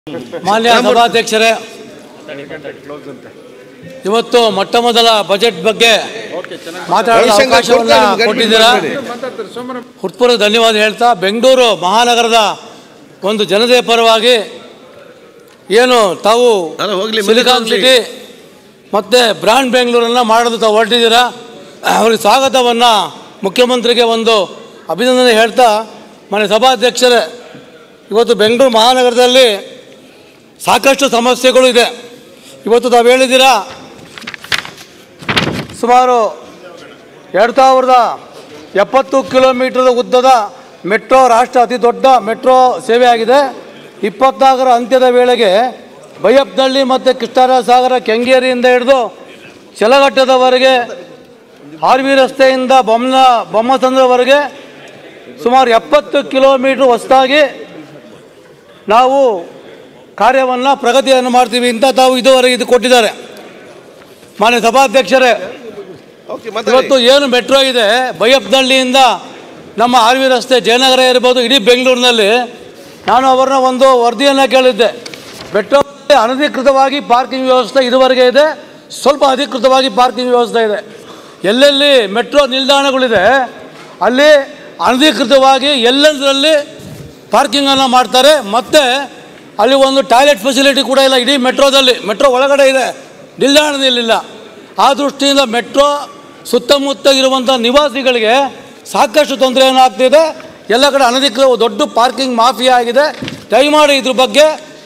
ಮಾನ್ಯ ಸಭಾಧ್ಯಕ್ಷರೇ ಇವತ್ತು ಮೊಟ್ಟ ಮೊದಲ ಬಜೆಟ್ ಬಗ್ಗೆ ಮಾತಾಡಲು ರವಿಶಂಕರ್ ಅವಕಾಶವನ್ನ ಕೊಡ್ತಾರೆ, ಕೊಟ್ಟಿದ್ದೀರಾ ಹೃತ್ಪೂರ್ವಕ ಧನ್ಯವಾದ ಹೇಳ್ತಾ ಬೆಂಗಳೂರು ಮಹಾನಗರದ ಒಂದು ಜನತೆಯ ಪರವಾಗಿ ಏನು ತಾವು ಅಲ್ಲ, ಹೋಗ್ಲಿ, ಸಿಲಿಕಾನ್ ಮುಂದೆ ಸಿಟಿ ಮತ್ತೆ ಬ್ರಾಂಡ್ ಬೆಂಗಳೂರನ್ನ ಮಾಡಲು ತಾವು ಹೊರಟಿದ್ದೀರಾ ಅವ್ರಿಗೆ ಸ್ವಾಗತವನ್ನ ಮುಖ್ಯಮಂತ್ರಿಗೆ ಒಂದು ಅಭಿನಂದನೆ ಹೇಳ್ತಾ ಮನೆ ಸಭಾಧ್ಯಕ್ಷರೇ ಇವತ್ತು ಬೆಂಗಳೂರು ಮಹಾನಗರದಲ್ಲಿ ಸಾಕಷ್ಟು ಸಮಸ್ಯೆಗಳು ಇದೆ ಇವತ್ತು ತಾವು ಹೇಳಿದ್ದೀರಾ ಸುಮಾರು ಎರಡು ಸಾವಿರದ ಎಪ್ಪತ್ತು ಕಿಲೋಮೀಟರ್ ಉದ್ದದ ಮೆಟ್ರೋ ರಾಷ್ಟ್ರ ಅತಿ ದೊಡ್ಡ ಮೆಟ್ರೋ ಸೇವೆ ಆಗಿದೆ ಇಪ್ಪತ್ನಾಲ್ಕರ ಅಂತ್ಯದ ವೇಳೆಗೆ ಬೈಯಪ್ಪನಹಳ್ಳಿ ಮತ್ತು ಕೃಷ್ಣರಾಜ ಸಾಗರ ಕೆಂಗೇರಿಯಿಂದ ಹಿಡಿದು ಚಲಘಟ್ಟದವರೆಗೆ ಆರ್ ವಿ ರಸ್ತೆಯಿಂದ ಬೊಮ್ಮನ ಬೊಮ್ಮಸಂದ್ರವರೆಗೆ ಸುಮಾರು ಎಪ್ಪತ್ತು ಕಿಲೋಮೀಟ್ರ್ ಹೊಸದಾಗಿ ನಾವು ಕಾರ್ಯವನ್ನು ಪ್ರಗತಿಯನ್ನು ಮಾಡ್ತೀವಿ ಅಂತ ತಾವು ಇದುವರೆಗೆ ಇದು ಕೊಟ್ಟಿದ್ದಾರೆ ಮಾನ್ಯ ಸಭಾಧ್ಯಕ್ಷರೇ ಓಕೆ ಮಾತಾಡಿ ಇವತ್ತು ಏನು ಮೆಟ್ರೋ ಇದೆ ಬೈಯಪ್ಪನಹಳ್ಳಿಯಿಂದ ನಮ್ಮ ಆರ್ ವಿ ರಸ್ತೆ ಜಯನಗರ ಇರ್ಬೋದು ಇಡೀ ಬೆಂಗಳೂರಿನಲ್ಲಿ ನಾನು ಅವರನ್ನ ಒಂದು ವರದಿಯನ್ನು ಕೇಳಿದ್ದೆ ಮೆಟ್ರೋ ಅನಧಿಕೃತವಾಗಿ ಪಾರ್ಕಿಂಗ್ ವ್ಯವಸ್ಥೆ ಇದುವರೆಗೆ ಇದೆ ಸ್ವಲ್ಪ ಅಧಿಕೃತವಾಗಿ ಪಾರ್ಕಿಂಗ್ ವ್ಯವಸ್ಥೆ ಇದೆ ಎಲ್ಲೆಲ್ಲಿ ಮೆಟ್ರೋ ನಿಲ್ದಾಣಗಳಿದೆ ಅಲ್ಲಿ ಅನಧಿಕೃತವಾಗಿ ಎಲ್ಲೆಂದರಲ್ಲಿ ಪಾರ್ಕಿಂಗನ್ನು ಮಾಡ್ತಾರೆ ಮತ್ತು ಅಲ್ಲಿ ಒಂದು ಟಾಯ್ಲೆಟ್ ಫೆಸಿಲಿಟಿ ಕೂಡ ಇಲ್ಲ ಇಡೀ ಮೆಟ್ರೋದಲ್ಲಿ ಮೆಟ್ರೋ ಒಳಗಡೆ ಇದೆ ನಿಲ್ದಾಣದಲ್ಲಿಲ್ಲ ಆ ದೃಷ್ಟಿಯಿಂದ ಮೆಟ್ರೋ ಸುತ್ತಮುತ್ತ ಇರುವಂಥ ನಿವಾಸಿಗಳಿಗೆ ಸಾಕಷ್ಟು ತೊಂದರೆಯನ್ನು ಆಗ್ತಿದೆ ಎಲ್ಲ ಕಡೆ ಅನಧಿಕೃತ ದೊಡ್ಡ ಪಾರ್ಕಿಂಗ್ ಮಾಫಿಯಾ ಆಗಿದೆ ದಯಮಾಡಿ ಇದ್ರ ಬಗ್ಗೆ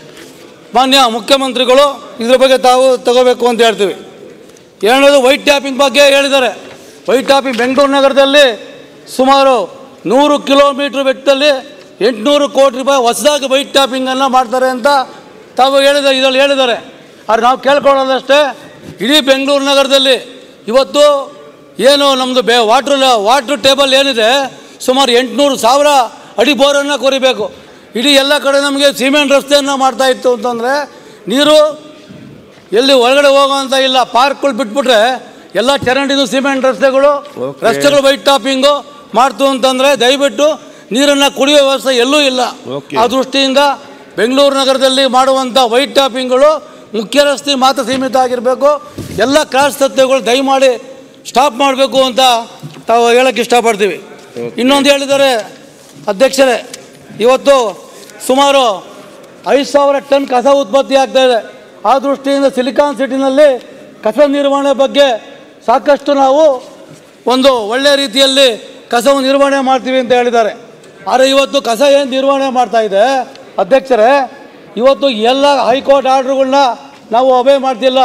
ಮಾನ್ಯ ಮುಖ್ಯಮಂತ್ರಿಗಳು ಇದ್ರ ಬಗ್ಗೆ ತಾವು ತಗೋಬೇಕು ಅಂತ ಹೇಳ್ತೀವಿ ಎರಡನೇದು ವೈಟ್ ಟ್ಯಾಪಿಂಗ್ ಬಗ್ಗೆ ಹೇಳಿದ್ದಾರೆ ವೈಟ್ ಟ್ಯಾಪಿಂಗ್ ಬೆಂಗಳೂರು ನಗರದಲ್ಲಿ ಸುಮಾರು ನೂರು ಕಿಲೋಮೀಟ್ರ್ ಬೆಟ್ಟದಲ್ಲಿ ಎಂಟುನೂರು ಕೋಟಿ ರೂಪಾಯಿ ಹೊಸದಾಗಿ ವೈಟ್ ಟ್ಯಾಪಿಂಗನ್ನು ಮಾಡ್ತಾರೆ ಅಂತ ತಾವು ಹೇಳಿದ್ದಾರೆ ಇದರಲ್ಲಿ ಹೇಳಿದ್ದಾರೆ ಆದ್ರೆ ನಾವು ಕೇಳ್ಕೊಳ್ಳೋದಷ್ಟೇ ಇಡೀ ಬೆಂಗಳೂರು ನಗರದಲ್ಲಿ ಇವತ್ತು ಏನು ನಮ್ಮದು ಬೇ ವಾಟ್ರ್ ವಾಟ್ರ್ ಟೇಬಲ್ ಏನಿದೆ ಸುಮಾರು ಎಂಟುನೂರು ಸಾವಿರ ಅಡಿ ಬೋರನ್ನು ಕೊರಿಬೇಕು ಇಡೀ ಎಲ್ಲ ಕಡೆ ನಮಗೆ ಸಿಮೆಂಟ್ ರಸ್ತೆಯನ್ನು ಮಾಡ್ತಾ ಇತ್ತು ಅಂತಂದರೆ ನೀರು ಎಲ್ಲಿ ಒಳಗಡೆ ಹೋಗೋಂತ ಇಲ್ಲ ಪಾರ್ಕ್ಗಳು ಬಿಟ್ಬಿಟ್ರೆ ಎಲ್ಲ ಚರಂಡಿದು ಸಿಮೆಂಟ್ ರಸ್ತೆಗಳು Okay. ರಸ್ತೆಗಳು ವೈಟ್ ಟಾಪಿಂಗು ಮಾಡ್ತು ಅಂತಂದರೆ ದಯವಿಟ್ಟು ನೀರನ್ನು ಕುಡಿಯೋ ವ್ಯವಸ್ಥೆ ಎಲ್ಲೂ ಇಲ್ಲ Okay. ಆ ದೃಷ್ಟಿಯಿಂದ ಬೆಂಗಳೂರು ನಗರದಲ್ಲಿ ಮಾಡುವಂಥ ವೈಟ್ ಟಾಪಿಂಗ್ಗಳು ಮುಖ್ಯ ರಸ್ತೆ ಮಾತ್ರ ಸೀಮಿತ ಆಗಿರಬೇಕು ಎಲ್ಲ ಕ್ರಾಸ್ ರಸ್ತೆಗಳು ದಯಮಾಡಿ ಸ್ಟಾಪ್ ಮಾಡಬೇಕು ಅಂತ ತಾವು ಹೇಳಕ್ಕೆ ಇಷ್ಟಪಡ್ತೀವಿ ಇನ್ನೊಂದು ಹೇಳಿದ್ದಾರೆ ಅಧ್ಯಕ್ಷರೇ ಇವತ್ತು ಸುಮಾರು ಐದು ಸಾವಿರ ಟನ್ ಕಸ ಉತ್ಪತ್ತಿ ಆಗ್ತಾ ಇದೆ ಆ ದೃಷ್ಟಿಯಿಂದ ಸಿಲಿಕಾನ್ ಸಿಟಿನಲ್ಲಿ ಕಸ ನಿರ್ವಹಣೆ ಬಗ್ಗೆ ಸಾಕಷ್ಟು ನಾವು ಒಂದು ಒಳ್ಳೆಯ ರೀತಿಯಲ್ಲಿ ಕಸವನ್ನು ನಿರ್ವಹಣೆ ಮಾಡ್ತೀವಿ ಅಂತ ಹೇಳಿದ್ದಾರೆ ಆದರೆ ಇವತ್ತು ಕಸ ಏನು ನಿರ್ವಹಣೆ ಮಾಡ್ತಾ ಇದೆ ಅಧ್ಯಕ್ಷರೇ ಇವತ್ತು ಎಲ್ಲ ಹೈಕೋರ್ಟ್ ಆರ್ಡ್ರುಗಳನ್ನ ನಾವು ಒಬೇ ಮಾಡ್ತಿಲ್ಲ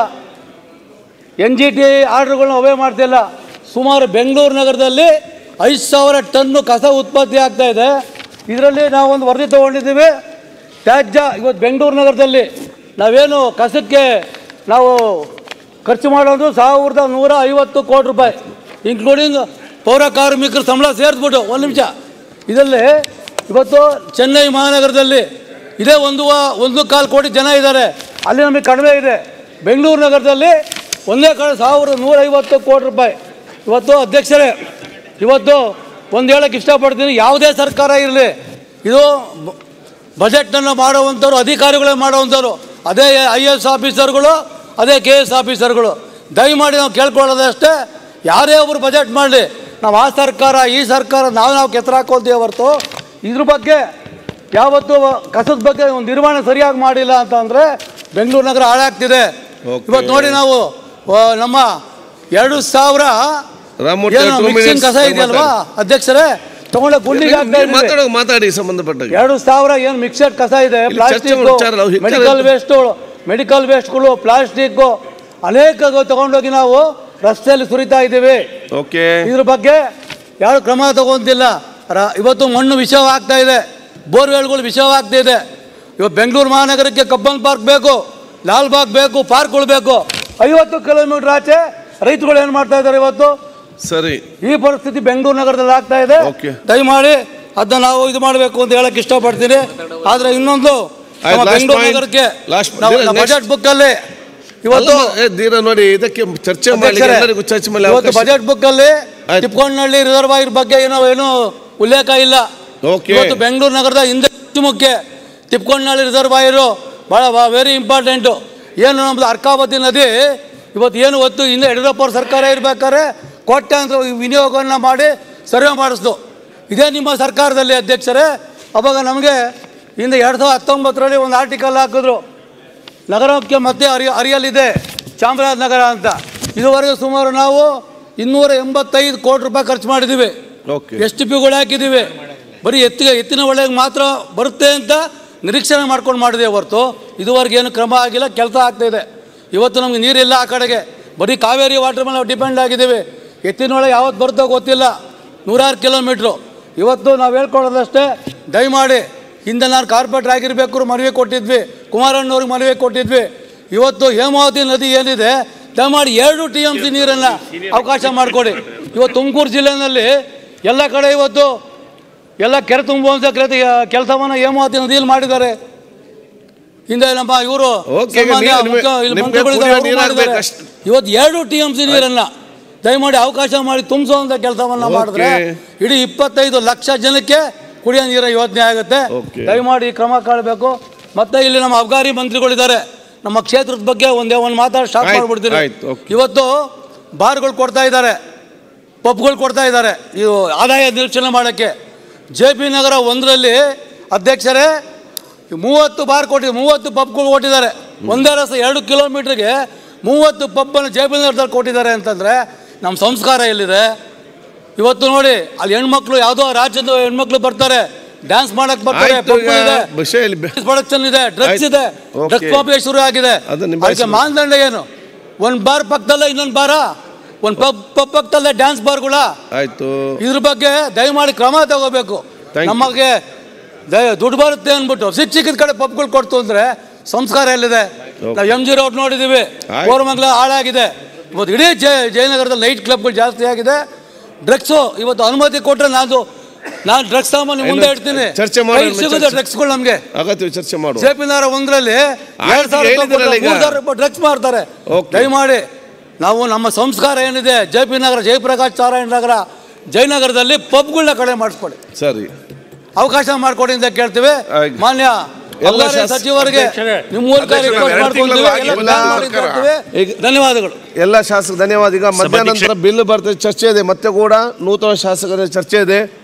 ಎನ್ ಜಿ ಟಿ ಆರ್ಡ್ರುಗಳನ್ನ ಒಬೇ ಮಾಡ್ತಿಲ್ಲ ಸುಮಾರು ಬೆಂಗಳೂರು ನಗರದಲ್ಲಿ ಐದು ಸಾವಿರ ಟನ್ನು ಕಸ ಉತ್ಪತ್ತಿ ಆಗ್ತಾ ಇದೆ ಇದರಲ್ಲಿ ನಾವು ಒಂದು ವರದಿ ತೊಗೊಂಡಿದ್ದೀವಿ ತ್ಯಾಜ್ಯ ಇವತ್ತು ಬೆಂಗಳೂರು ನಗರದಲ್ಲಿ ನಾವೇನು ಕಸಕ್ಕೆ ನಾವು ಖರ್ಚು ಮಾಡೋದು ಸಾವಿರದ ನೂರ ಐವತ್ತು ಕೋಟಿ ರೂಪಾಯಿ ಇನ್ಕ್ಲೂಡಿಂಗ್ ಪೌರ ಕಾರ್ಮಿಕರ ಸಂಬಳ ಸೇರಿಸ್ಬಿಟ್ಟು ಒಂದು ನಿಮಿಷ ಇದರಲ್ಲಿ ಇವತ್ತು ಚೆನ್ನೈ ಮಹಾನಗರದಲ್ಲಿ ಇದೇ ಒಂದು ವಾ- ಒಂದು ಕಾಲು ಕೋಟಿ ಜನ ಇದ್ದಾರೆ ಅಲ್ಲಿ ನಮಗೆ ಕಡಿಮೆ ಇದೆ ಬೆಂಗಳೂರು ನಗರದಲ್ಲಿ ಒಂದೇ ಕಡೆ ಸಾವಿರದ ನೂರೈವತ್ತು ಕೋಟಿ ರೂಪಾಯಿ ಇವತ್ತು ಅಧ್ಯಕ್ಷರೇ ಇವತ್ತು ಒಂದು ಹೇಳಕ್ಕೆ ಇಷ್ಟಪಡ್ತೀನಿ ಯಾವುದೇ ಸರ್ಕಾರ ಇರಲಿ ಇದು ಬ- ಬಜೆಟನ್ನು ಮಾಡುವಂಥವ್ರು ಅಧಿಕಾರಿಗಳೇ ಮಾಡುವಂಥವ್ರು ಅದೇ ಐ ಎ ಎಸ್ ಆಫೀಸರ್ಗಳು ಅದೇ ಕೆ ಎಸ್ ಆಫೀಸರ್ಗಳು ದಯಮಾಡಿ ನಾವು ಕೇಳ್ಕೊಳ್ಳೋದಷ್ಟೇ ಯಾರೇ ಒಬ್ಬರು ಬಜೆಟ್ ಮಾಡಲಿ ನಾವು ಆ ಸರ್ಕಾರ ಈ ಸರ್ಕಾರ ನಾವು ನಾವು ಕೆತ್ತರ ಹಾಕೊಳ್ತೀವಿ ಹೊರತು ಇದ್ರ ಬಗ್ಗೆ ಯಾವತ್ತು ಕಸದ ಬಗ್ಗೆ ಒಂದು ನಿರ್ವಹಣೆ ಸರಿಯಾಗಿ ಮಾಡಿಲ್ಲ ಅಂತಂದರೆ ಬೆಂಗಳೂರು ನಗರ ಹಾಳಾಗ್ತಿದೆ Okay. ಇವತ್ತು ನೋಡಿ ನಾವು ಆ, ನಮ್ಮ ಎರಡು ಸಾವಿರ ರಾಮಮೂರ್ತಿ ಏನು two ಮಿಕ್ಸಿಂಗ್ minutes ಕಸ ಇದೆಯಲ್ವಾ ಅಧ್ಯಕ್ಷರೇ ತಗೊಂಡ ಗುಂಡಿಗೆ ಹಾಕ್ತಾ ನೀವು ಇದ್ದೀವಿ. ಮಾತಾಡೋ ಮಾತಾಡಿ ಸಂಬಂಧಪಟ್ಟಾಗ ಎರಡು ಸಾವಿರ ಏನು ಮಿಕ್ಸೆಡ್ ಕಸ ಇದೆ ಇಲ್ಲಿ ಪ್ಲಾಸ್ಟಿಕ್ ಚರ್ಚೆ ವಿಚಾರ ಅಲ್ಲ, ವಿಚಾರ ಮೆಡಿಕಲ್ ಇತ್ತು. ವೇಸ್ಟ್ಗಳು ಮೆಡಿಕಲ್ ವೇಸ್ಟ್ಗಳು ಪ್ಲಾಸ್ಟಿಕ್ ಅನೇಕ ತಗೊಂಡೋಗಿ ನಾವು ರಸ್ತೆಯಲ್ಲಿ ಸುರಿತಾ ಇದ್ದೀವಿ ಓಕೆ ಇದ್ರ ಬಗ್ಗೆ ಯಾರು ಕ್ರಮ ತಗೊಂತಿಲ್ಲ ರ- ಇವತ್ತು ಮಣ್ಣು ವಿಷವಾಗ್ತಾ ಇದೆ ಬೋರ್ವೆಲ್ಗಳು ವಿಷವಾಗ್ತಾ ಇದೆ ಇವತ್ತು ಬೆಂಗಳೂರು ಮಹಾನಗರಕ್ಕೆ ಕಬ್ಬನ್ ಪಾರ್ಕ್ ಬೇಕು ಲಾಲ್ಬಾಗ್ ಬೇಕು ಪಾರ್ಕ್ಗಳು ಬೇಕು ಐವತ್ತು ಕಿಲೋಮೀಟರ್ ಆಚೆ ರೈತರುಗಳು ಏನು ಮಾಡ್ತಾ ಇದ್ದಾರೆ ಇವತ್ತು ಸರಿ ಈ ಪರಿಸ್ಥಿತಿ ಬೆಂಗಳೂರು ನಗರದಲ್ಲಿ ಆಗ್ತಾ ಇದೆ Okay. ದಯಮಾಡಿ ಅದನ್ನ ನಾವು ಇದು ಮಾಡಬೇಕು ಅಂತ ಹೇಳಕ್ ಇಷ್ಟಪಡ್ತೀನಿ ಆದ್ರೆ ಇನ್ನೊಂದು ನಮ್ಮ ಆಯ್ತು, last ಬೆಂಗಳೂರು point. ನಗರಕ್ಕೆ Last- ನಾವು next. ಬಜೆಟ್ ಬುಕ್ ಅಲ್ಲಿ ಇವತ್ತು ಅಲ್ಲ, ಏ, ಧೀರ ನೋಡಿ ಇದಕ್ಕೆ ಚರ್ಚೆ ಮಾಡಿ ಅಧ್ಯಕ್ಷರೇ, ಎಲ್ಲರಿಗೂ ಚರ್ಚೆ ಮಾಡಿ ಇವತ್ತು ಅವಕಾಶ ಬಜೆಟ್ ಬುಕ್ ಅಲ್ಲಿ ಆಯ್ತು. ತಿಪ್ಕೊಂಡನಹಳ್ಳಿ ರಿಸರ್ವಾಯರ್ ಬಗ್ಗೆ ಏನೋ ಏನು ಉಲ್ಲೇಖ ಇಲ್ಲ Okay. ಇವತ್ತು ಬೆಂಗಳೂರು ನಗರದ ಹಿಂದೆ ಹೆಚ್ಚು ಮುಖ್ಯ ತಿಪ್ಕೊಂಡನಹಳ್ಳಿ ರಿಸರ್ವಾಯರು ಭಾಳ ವೆರಿ ಇಂಪಾರ್ಟೆಂಟು ಏನು ನಮ್ಮದು ಅರ್ಕಾವತಿ ನದಿ ಇವತ್ತು ಏನು ಹೊತ್ತು ಹಿಂದೆ ಯಡಿಯೂರಪ್ಪ ಅವ್ರ ಸರ್ಕಾರ ಇರ್ಬೇಕಾದ್ರೆ ಕೋಟ್ಯಾಂತರ ವಿನಿಯೋಗವನ್ನು ಮಾಡಿ ಸರ್ವೆ ಮಾಡಿಸ್ದು ಇದೇ ನಿಮ್ಮ ಸರ್ಕಾರದಲ್ಲಿ ಅಧ್ಯಕ್ಷರೇ ಅವಾಗ ನಮಗೆ ಹಿಂದೆ ಎರಡು ಸಾವಿರದ ಹತ್ತೊಂಬತ್ತರಲ್ಲಿ ಒಂದು ಆರ್ಟಿಕಲ್ ಹಾಕಿದ್ರು ನಗರಕ್ಕೆ ಮತ್ತೆ ಅರಿಯ ಅರಿಯಲಿದೆ ಚಾಮರಾಜನಗರ ಅಂತ ಇದುವರೆಗೆ ಸುಮಾರು ನಾವು ಇನ್ನೂರ ಎಂಬತ್ತೈದು ಕೋಟಿ ರೂಪಾಯಿ ಖರ್ಚು ಮಾಡಿದ್ದೀವಿ ಓಕೆ ಎಸ್ ಟಿ ಪಿಗಳು ಹಾಕಿದ್ದೀವಿ ಬರೀ ಎತ್ತಿಗೆ ಎತ್ತಿನ ಒಳಗೆ ಮಾತ್ರ ಬರುತ್ತೆ ಅಂತ ನಿರೀಕ್ಷಣೆ ಮಾಡ್ಕೊಂಡು ಮಾಡಿದೆ ಹೊರತು ಇದುವರೆಗೆ ಏನು ಕ್ರಮ ಆಗಿಲ್ಲ ಕೆಲಸ ಆಗ್ತಾಯಿದೆ ಇವತ್ತು ನಮಗೆ ನೀರಿಲ್ಲ ಆ ಕಡೆಗೆ ಬರೀ ಕಾವೇರಿ ವಾಟರ್ ಮೇಲೆ ಡಿಪೆಂಡ್ ಆಗಿದ್ದೀವಿ ಎತ್ತಿನೊಳಗೆ ಯಾವತ್ತು ಬರುತ್ತೋ ಗೊತ್ತಿಲ್ಲ ನೂರಾರು ಕಿಲೋಮೀಟ್ರು ಇವತ್ತು ನಾವು ಹೇಳ್ಕೊಳ್ಳೋದಷ್ಟೇ ದಯಮಾಡಿ ಹಿಂದೆ ನಾನು ಕಾರ್ಪೊರೇಟರ್ ಆಗಿರಬೇಕು ಮನವಿ ಕೊಟ್ಟಿದ್ವಿ ಕುಮಾರಣ್ಣವ್ರಿಗೆ ಮನವಿ ಕೊಟ್ಟಿದ್ವಿ ಇವತ್ತು ಹೇಮಾವತಿ ನದಿ ಏನಿದೆ ದಯಮಾಡಿ ಎರಡು ಟಿ ಎಮ್ ಸಿ ನೀರನ್ನು ಅವಕಾಶ ಮಾಡಿಕೊಡಿ ಇವತ್ತು ತುಮಕೂರು ಜಿಲ್ಲೆಯಲ್ಲಿ ಎಲ್ಲ ಕಡೆ ಇವತ್ತು ಎಲ್ಲ ಕೆರೆ ತುಂಬುವಂಥ ಕೆರೆ ಕೆಲಸವನ್ನು ಹೇಮಾವತಿ ನದಿಯಲ್ಲಿ ಮಾಡಿದ್ದಾರೆ ಹಿಂದೆ ನಮ್ಮ ಇವರು Okay, ಈಗ ನೀರು ನಿಮಗೆ- ನಿಮಗೆ ಕುಡಿಯೋ ನೀರು ಆಗ್ಬೇಕು ಅಷ್ಟೇ. ಇವತ್ತು ಎರಡು ಟಿ ಎಮ್ ಸಿ ನೀರನ್ನು ದಯಮಾಡಿ ಅವಕಾಶ ಮಾಡಿ ತುಂಬಿಸುವಂಥ ಕೆಲಸವನ್ನು ಮಾಡಿದ್ರೆ ಇಡೀ ಇಪ್ಪತ್ತೈದು ಲಕ್ಷ ಜನಕ್ಕೆ ಕುಡಿಯೋ ನೀರ ಯೋಜನೆ ಆಗುತ್ತೆ Okay. ದಯಮಾಡಿ ಈ ಕ್ರಮ ಕಾಣಬೇಕು ಮತ್ತೆ ಇಲ್ಲಿ ನಮ್ಮ ಅಬ್ಗಾರಿ ಮಂತ್ರಿಗಳಿದ್ದಾರೆ ನಮ್ಮ ಕ್ಷೇತ್ರದ ಬಗ್ಗೆ ಒಂದೇ ಒಂದು ಮಾತಾಡಿ ಸ್ಟಾಪ್ ಆಯ್ತು, ಮಾಡಿಬಿಡ್ತೀನಿ ಆಯ್ತು, okay. ಇವತ್ತು ಬಾರ್ಗಳು ಕೊಡ್ತಾ ಇದ್ದಾರೆ ಪಬ್ಗಳು ಕೊಡ್ತಾ ಇದ್ದಾರೆ ಇದು ಆದಾಯ ನಿರೀಕ್ಷಣೆ ಮಾಡೋಕ್ಕೆ ಜೆ ಪಿ ನಗರ ಒಂದರಲ್ಲಿ ಅಧ್ಯಕ್ಷರೇ ಮೂವತ್ತು ಬಾರ್ ಕೊಟ್ಟಿ ಮೂವತ್ತು ಪಬ್ಗಳು ಕೊಟ್ಟಿದ್ದಾರೆ ಒಂದೇ ರಸ್ತೆ ಎರಡು ಕಿಲೋಮೀಟ್ರಿಗೆ ಮೂವತ್ತು ಪಬ್ಬನ್ನು ಜೆ ಪಿ ನಗರದಲ್ಲಿ ಕೊಟ್ಟಿದ್ದಾರೆ ಅಂತಂದರೆ ನಮ್ಮ ಸಂಸ್ಕಾರ ಎಲ್ಲಿದೆ ಇವತ್ತು ನೋಡಿ ಅಲ್ಲಿ ಹೆಣ್ಮಕ್ಳು ಯಾವುದೋ ರಾಜ್ಯದ ಹೆಣ್ಮಕ್ಳು ಬರ್ತಾರೆ ಡ್ಯಾನ್ಸ್ ಮಾಡಕ್ ಬರ್ತಾರೆ ಆಯ್ತು ಪಬ್ ಈಗ ಇದೆ ವಿಷಯ ಇಲ್ಲಿ ಬೆ- ಪ್ರೊಡಕ್ಷನ್ ಇದೆ ಡ್ರಗ್ಸ್ ಆಯ್ತು. ಇದೆ Okay. ಡ್ರಗ್ಸ್ ಮಾಫಿಯಾ ಶುರು ಆಗಿದೆ ಅದು ನಿಭಾಯಿಸಿ. ಅದಕ್ಕೆ ಮಾನದಂಡ ಏನು ಒಂದು ಬಾರ್ ಪಕ್ಕದಲ್ಲೇ ಇನ್ನೊಂದು ಬಾರ ಒಂದು ಪಬ್ ಪಬ್ ಪಕ್ಕದಲ್ಲೇ ಡ್ಯಾನ್ಸ್ ಬಾರ್ಗಳ ಆಯ್ತು ಇದ್ರ ಬಗ್ಗೆ ದಯಮಾಡಿ ಕ್ರಮ ತಗೋಬೇಕು Thank you. ನಮಗೆ ದಯ ದುಡ್ಡು ಬರುತ್ತೆ ಅಂದ್ಬಿಟ್ಟು ಸಿಕ್ಕ ಸಿಕ್ಕಿದ ಕಡೆ ಪಬ್ಗಳು ಕೊಡ್ತು ಅಂದ್ರೆ ಸಂಸ್ಕಾರ ಎಲ್ಲಿದೆ ನಾವು ಎಂ ಜಿ ರೋಡ್ ನೋಡಿದ್ದೀವಿ ಆಯ್ತು. ಕೋರಮಂಗಲ ಹಾಳಾಗಿದೆ ಇವತ್ತು ಇಡೀ ಜಯ ಜಯನಗರದಲ್ಲಿ ನೈಟ್ ಕ್ಲಬ್ಗಳು ಜಾಸ್ತಿ ಆಗಿದೆ ಡ್ರಗ್ಸು ಇವತ್ತು ಅನುಮತಿ ಕೊಟ್ಟರೆ ನಾನು ನಾನು ಡ್ರಗ್ಸ್ ಸಾಮಾನು ಮುಂದೆ ಇಲ್ಲ, ಇಡ್ತೀನಿ ಚರ್ಚೆ ಮಾಡೋಣ, ಕೈಗೆ ಸಿಗುತ್ತೆ ಚರ್ಚೆ. ಡ್ರಗ್ಸ್ಗಳು ನಮಗೆ ಅಗತ್ಯ ಚರ್ಚೆ ಮಾಡುವ ಜೆ ಪಿ ನಗರ ಒಂದರಲ್ಲಿ ಎರಡು ಸಾವಿರ ಹೇಳಿದ್ರಲ್ಲ ಈಗ. ಮೂರು ಸಾವಿರ ರೂಪಾಯಿ ಡ್ರಗ್ಸ್ ಮಾಡ್ತಾರೆ Okay. ದಯಮಾಡಿ ನಾವು ನಮ್ಮ ಸಂಸ್ಕಾರ ಏನಿದೆ ಜೆ ಪಿ ನಗರ ಜಯಪ್ರಕಾಶ್ ನಾರಾಯಣ ನಗರ ಜಯನಗರದಲ್ಲಿ ಪಬ್ಗಳನ್ನ ಕಡೆ ಮಾಡಿಸ್ಕೊಡಿ ಸರಿ ಅವಕಾಶ ಮಾಡಿಕೊಡಿ ಅಂತ ಕೇಳ್ತೀವಿ ಆಯ್ತು. ಮಾನ್ಯ ಎಲ್ಲ ಅಬಕಾರಿ ಶಾಸ- ಸಚಿವರಿಗೆ ನಿಮ್ಮ ಮೂಲಕ ಅಧ್ಯಕ್ಷರೇ, ರಿಕ್ವೆಸ್ಟ್ ಎರಡು ಮಾಡ್ಕೊಂತೀವಿ ತಿಂಗಳು ಎಲ್ಲ ಆಗಿಲ್ಲ. ಪ್ಲಾನ್ ಮಾಡಿ ಕೊಡ್ತೀವಿ. ಈಗ- ಧನ್ಯವಾದಗಳು ಎಲ್ಲ ಶಾಸಕ ಧನ್ಯವಾದ ಈಗ ಮಧ್ಯಾಹ್ನ ನಂತರ ಬಿಲ್ ಬರ್ತದೆ ಚರ್ಚೆ ಇದೆ ಮತ್ತೆ ಕೂಡ ನೂತನ ಶಾಸಕರ ಚರ್ಚೆ ಇದೆ